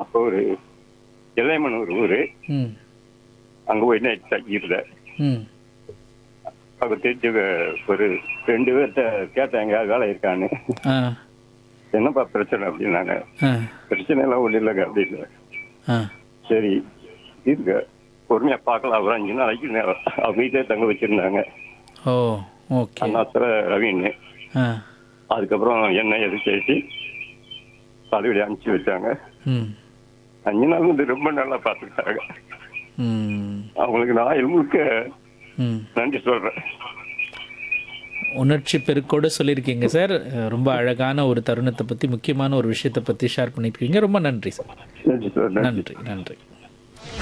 அப்போ ஒரு இளையமன் ஒரு ஊர் ம் அங்கே போய் நைட் தங்கியிருந்தேன் ம் அவங்க தெரிஞ்ச ஒரு ரெண்டு பேர்கிட்ட கேட்டேன் எங்கேயாவது வேலை இருக்கான்னு ஆ என்னப்பா பிரச்சனை அப்படின்னாங்க ஆ பிரச்சனை எல்லாம் ஒன்றும் இல்லைங்க அப்படின்னு ஆ சரி இருங்க பொறுமையாக பார்க்கலாம் ஒரு அஞ்சு நாளைக்கு நேரம் அவங்க வீட்டிலே தங்க வச்சுருந்தாங்க ஓ ஓகே அண்ணாத்தில் ரவின்னு ஆ அதுக்கப்புறம் என்ன எது பேசி பதவியை அனுப்பிச்சி வச்சாங்க ம் அஞ்சு நாள் வந்து ரொம்ப நல்லா பார்த்துக்கிட்டாங்க ம் அவங்களுக்கு நான் ஆயுள் முழுக்க ம் நன்றி சொல்கிறேன் உணர்ச்சி பெருக்கோடு சொல்லியிருக்கீங்க சார் அஹ் ரொம்ப அழகான ஒரு தருணத்தை பற்றி முக்கியமான ஒரு விஷயத்தை பற்றி ஷேர் பண்ணியிருக்கீங்க ரொம்ப நன்றி சார் நன்றி சார் நன்றி நன்றி நன்றி